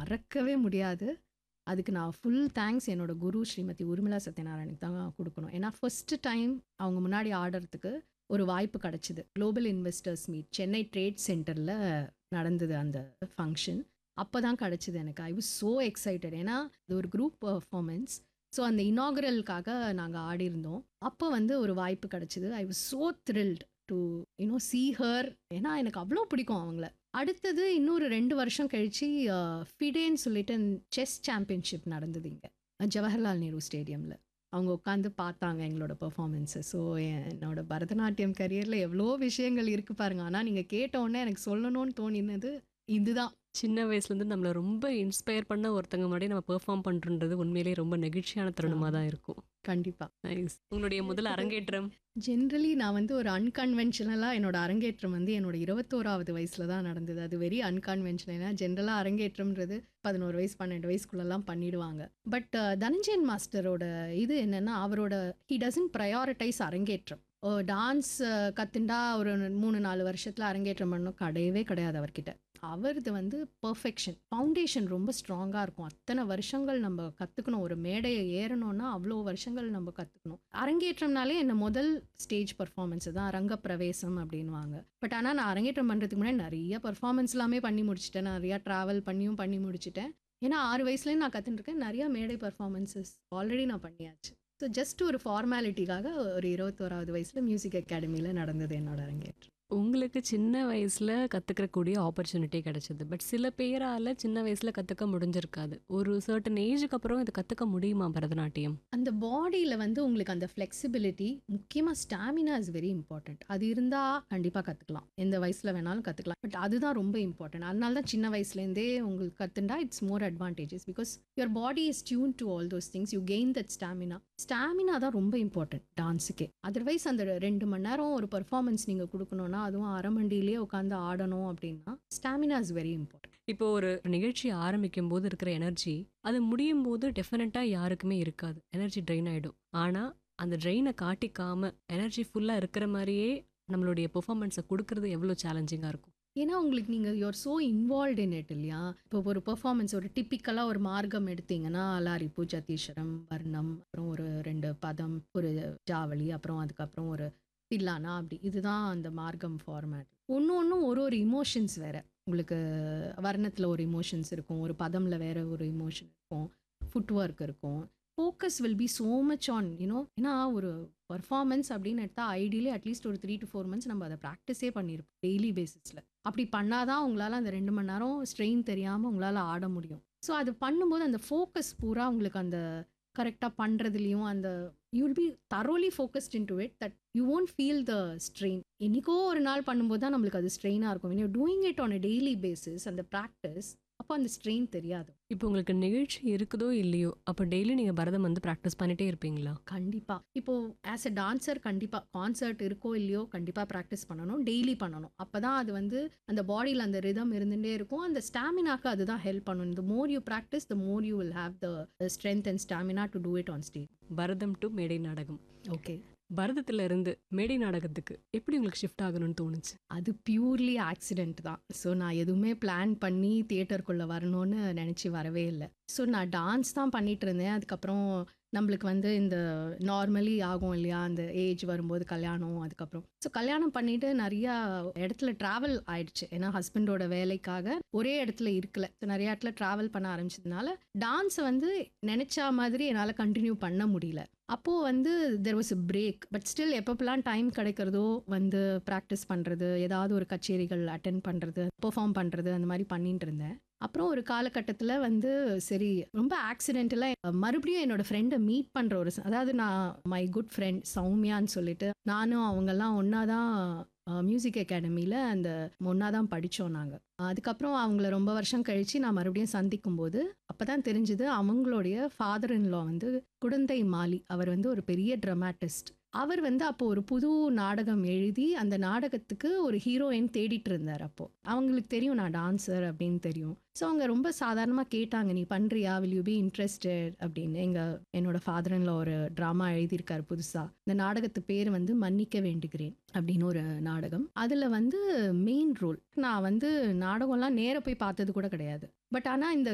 மறக்கவே முடியாது. அதுக்கு நான் ஃபுல் தேங்க்ஸ் என்னோட குரு ஸ்ரீமதி உர்மிளா சத்யநாராயணுக்கு தான் குடுக்கணும். ஏன்னா ஃபர்ஸ்ட்டு டைம் அவங்க முன்னாடி ஆடுறதுக்கு ஒரு வாய்ப்பு கிடைச்சது. Global investors meet Chennai trade சென்டர்ல நடந்தது அந்த ஃபங்ஷன். அப்ப தான் கிடைச்சது எனக்கு. I was so excited. ஏன்னா இது ஒரு குரூப் பெர்ஃபார்மன்ஸ். ஸோ அந்த இனாகுரலுக்காக நாங்க ஆடியிருந்தோம். அப்போ வந்து ஒரு வாய்ப்பு கிடைச்சது. I was so thrilled to you know see her. ஏன்னா எனக்கு அவ்ளோ பிடிக்கும் அவங்கள. அடுத்தது இன்னொரு 2 வருஷம் கழிச்சு அ ஃபிடேன்னு சொல்லிட்டு செஸ் சாம்பியன்ஷிப் நடந்தது இங்க. ஜவஹர்லால் நேரு ஸ்டேடியம்ல. அவங்க உட்காந்து பார்த்தாங்க எங்களோட பெர்ஃபார்மன்ஸ. ஸோ என்னோட பரதநாட்டியம் கரியர்ல எவ்வளோ விஷயங்கள் இருக்கு பாருங்க. ஆனா நீங்க கேட்ட உடனே எனக்கு சொல்லணும்னு தோணினது இதுதான். சின்ன வயசுலேருந்து நம்மள ரொம்ப இன்ஸ்பயர் பண்ண ஒருத்தங்க முன்னாடி நம்ம பெர்ஃபார்ம் பண்றோன்றது உண்மையிலேயே ரொம்ப நெகிழ்ச்சியான தருணமா தான் இருக்கும். கண்டிப்பா. நைஸ். உங்களுடைய முதல் அரங்கேற்றம்? ஜென்ரலி நான் வந்து ஒரு அன்கன்வென்ஷனலா என்னோட அரங்கேற்றம் வந்து என்னோட 21வது வயசுல தான் நடந்தது. அது வெரி அன்கன்வென்ஷனல். ஏன்னா ஜென்ரலா அரங்கேற்றம்ன்றது 11 வயசு, 12 வயசுக்குள்ளலாம் பண்ணிடுவாங்க. பட் தனஞ்சயன் மாஸ்டரோட இது என்னன்னா, அவரோட ஹி டசன்ட் பிரையாரிட்டைஸ் அரங்கேற்றம். ஓ டான்ஸ் கத்துண்டா ஒரு 3, 4 வருஷத்துல அரங்கேற்றம் பண்ணணும் கிடையவே கிடையாது அவர்கிட்ட. அவரது வந்து பெர்ஃபெக்ஷன். ஃபவுண்டேஷன் ரொம்ப ஸ்ட்ராங்கா இருக்கும். அத்தன வருஷங்கள் நம்ம கத்துக்கணும். ஒரு மேடைய ஏறணும்னா அவ்ளோ வருஷங்கள் நம்ம கத்துக்கணும். அரங்கேற்றம்னாலே என்ன முதல் ஸ்டேஜ் பெர்ஃபார்மன்ஸ் தான் ரங்கப்பிரவேசம் அப்படின்னுவாங்க. பட் ஆனா நான் அரங்கேற்றம் பண்றதுக்கு முன்னாடி நெறைய பெர்ஃபார்மன்ஸ் எல்லாமே பண்ணி முடிச்சுட்டேன். நெறைய டிராவல் பண்ணியும் பண்ணி முடிச்சுட்டேன். ஏன்னா 6 வயசுலேருந்து நான் கத்துன்னு இருக்கேன். நெறைய மேடை பெர்ஃபார்மன்ஸஸ் ஆல்ரெடி நான் பண்ணியாச்சு. ஸோ ஜஸ்ட் ஒரு ஃபார்மாலிட்டிக்காக ஒரு 21வது வயசுல மியூசிக் அகாடமில நடந்தது என்னோட அரங்கேற்றம். உங்களுக்கு சின்ன வயசுல கத்துக்கக்கூடிய ஆப்பர்ச்சுனிட்டி கிடைச்சது. பட் சில பேரால சின்ன வயசுல கத்துக்க முடிஞ்சிருக்காது. ஒரு சர்டன் ஏஜ்க்கு அப்புறம் இத கத்துக்க முடியுமா பரதநாட்டியம்? அந்த பாடியில வந்து உங்களுக்கு அந்த ஃப்ளெக்சிபிலிட்டி முக்கியமா ஸ்டாமினா இஸ் வெரி இம்பார்ட்டன்ட். அது இருந்தா கண்டிப்பா கத்துக்கலாம். எந்த வயசுல வேணாலும் கத்துக்கலாம். பட் அதுதான் ரொம்ப இம்பார்ட்டன்ட். அதனால தான் சின்ன வயசுலேருந்தே உங்களுக்கு கத்துண்டா it's more advantages. Because your body is tune to all those things. You gain that stamina. Stamina தான் ரொம்ப இம்பார்ட்டன்ட் டான்ஸுக்கே. அதர்வைஸ் அந்த 2 மணி நேரம் ஒரு பெர்ஃபார்மன்ஸ் நீங்க குடுக்கணும்னா, அதுவும் அரை மண்டியிலேயே உட்காந்து ஆடணும் அப்படின்னா, ஸ்டாமினா இஸ் வெரி இம்பார்ட்டன்ட். இப்போ ஒரு நிகழ்ச்சி ஆரம்பிக்கும்போது இருக்கிற எனர்ஜி, அது முடியும்போது டெஃபினட்டா யாருக்குமே இருக்காது. எனர்ஜி ட்ரெயின் ஆயிடும். ஆனா அந்த ட்ரெயின காட்டிக்காம எனர்ஜி ஃபுல்லா இருக்கிற மாரியே நம்மளுடைய பெர்ஃபார்மன்ஸ குடுக்குறது எவ்வளோ சேலஞ்சிங்கா இருக்கும்? ஏன்னா உங்களுக்கு நீங்க you are so involved in it இல்லையா? இப்போ ஒரு பெர்ஃபார்மன்ஸ் ஒரு டிப்பிக்கலா ஒரு மார்க்கம் எடுத்தீங்கன்னா, அலாரிப்பு, ஜதீஸ்வரம், வர்ணம், அப்புறம் ஒரு 2 பதம், ஒரு ஜாவளி, அப்புறம் அதுக்கப்புறம் ஒரு தில்லானா அப்படி. இதுதான் அந்த மார்க்கம் ஃபார்மேட். ஒண்ணு ஒண்ணும் ஒரு ஒரு இமோஷன்ஸ் வேற. உங்களுக்கு வர்ணத்துல ஒரு இமோஷன்ஸ் இருக்கும். ஒரு பதம்ல வேற ஒரு இமோஷன் இருக்கும். ஃபுட் ஒர்க் இருக்கும். Focus will be so much on you know ஏன்னா ஒரு பெர்ஃபார்மன்ஸ் அப்படின்னு எடுத்தா ஐடியலி அட்லீஸ்ட் ஒரு 3 டூ 4 மந்த்ஸ் நம்ம அத பிராக்டிஸே பண்ணியிருப்போம். டெய்லி பேசிஸ்ல. அப்படி பண்ணா தான் உங்களால அந்த 2 மணி நேரம் ஸ்ட்ரெயின் தெரியாம உங்களால ஆட முடியும். ஸோ அது பண்ணும்போது அந்த ஃபோக்கஸ் பூரா உங்களுக்கு அந்த கரெக்ட்டா பண்றதுலயும் அந்த you will be thoroughly focused into it that you won't feel the strain. என்னைக்கோ ஒரு நாள் பண்ணும்போது தான் நம்மளுக்கு அது ஸ்ட்ரெயினா இருக்கும். When you are doing it on a daily basis அந்த பிராக்டிஸ் அப்போ அந்த ஸ்ட்ரெயின் தெரியாது. இப்போ உங்களுக்கு நிகழ்ச்சி இருக்குதோ இல்லையோ, அப்ப டெய்லி நீங்க பரதம் வந்து பிராக்டிஸ் பண்ணிட்டே இருப்பீங்களா? கண்டிப்பா. இப்போ ஆஸ் அ டான்சர் கண்டிப்பா கான்சர்ட் இருக்கோ இல்லையோ கண்டிப்பா பிராக்டிஸ் பண்ணணும். டெய்லி பண்ணணும். அப்பதான் அது வந்து அந்த பாடியில அந்த ரிதம் இருந்துட்டே இருக்கும். அந்த ஸ்டாமினாக்கு அதுதான் ஹெல்ப் பண்ணும். The more you practice the more you will have the strength and stamina to do it on stage. Bharatam to மேடை நாடகம். ஓகே. பரதத்துல இருந்து மேடை நாடகத்துக்கு எப்படி உங்களுக்கு ஷிஃப்ட் ஆகணும்னு தோணுச்சு? அது பியூர்லி ஆக்சிடென்ட் தான். ஸோ நான் எதுவுமே பிளான் பண்ணி தியேட்டருக்குள்ள வரணும்னு நெனச்சு வரவே இல்ல. ஸோ நான் டான்ஸ் தான் பண்ணிட்டு இருந்தேன். அதுக்கப்புறம் நம்மளுக்கு வந்து இந்த நார்மலி ஆகும் இல்லையா? அந்த ஏஜ் வரும்போது கல்யாணம் அதுக்கப்புறம். ஸோ கல்யாணம் பண்ணிட்டு நெறையா இடத்துல டிராவல் ஆயிடுச்சு. ஏன்னா ஹஸ்பண்டோட வேலைக்காக ஒரே இடத்துல இருக்கல. ஸோ நெறைய இடத்துல டிராவல் பண்ண ஆரம்பிச்சதுனால, டான்ஸ வந்து நெனச்சா மாதிரி என்னால கன்டின்யூ பண்ண முடியல. அப்போ வந்து there was a break. But still எப்பப்பலாம் டைம் கிடைக்கிறதோ வந்து பிராக்டிஸ் பண்றது, ஏதாவது ஒரு கச்சேரிகள் அட்டெண்ட் பண்றது, பெர்ஃபார்ம் பண்றது அந்த மாரி பண்ணிட்டு இருந்தேன். அப்புறம் ஒரு காலகட்டத்துல வந்து சரி ரொம்ப ஆக்சிடென்டலா மறுபடியும் என்னோட ஃப்ரெண்ட மீட் பண்ற ஒரு ச அதாவது நான் மை குட் ஃப்ரெண்ட் சௌமியான்னு சொல்லிட்டு, நானும் அவங்கலாம் ஒண்ணா தான் அ மியூசிக் அகாடமில அந்த ஒண்ணா தான் படிச்சோம் நாங்க. அதுக்கப்புறம் அவங்கள ரொம்ப வருஷம் கழிச்சு நான் மறுபடியும் சந்திக்கும்போது, அப்பதான் தெரிஞ்சது அவங்களுடைய ஃபாதர் இன் லா வந்து குடந்தை மாலி. அவர் வந்து ஒரு பெரிய டிராமாட்டிஸ்ட். அவர் வந்து அப்போ ஒரு புது நாடகம் எழுதி, அந்த நாடகத்துக்கு ஒரு ஹீரோயின் தேடிட்டு இருந்தாரு அப்போ. அவங்களுக்கு தெரியும் நான் டான்சர் அப்படின்னு தெரியும். ஸோ அவங்க ரொம்ப சாதாரணமா கேட்டாங்க, "நீ பண்றியா? Will you be interested?" அப்படின்னு. எங்க என்னோட ஃபாதர் இன் லா ஒரு டிராமா எழுதியிருக்காரு புதுசா. இந்த நாடகத்து பேரு வந்து "மன்னிக்க வேண்டுகிறேன்" அப்படின்னு ஒரு நாடகம். அதுல வந்து மெயின் ரோல். நான் வந்து நாடகம்லாம் நேரா போய் பார்த்தது கூட கிடையாது. பட் ஆனா இந்த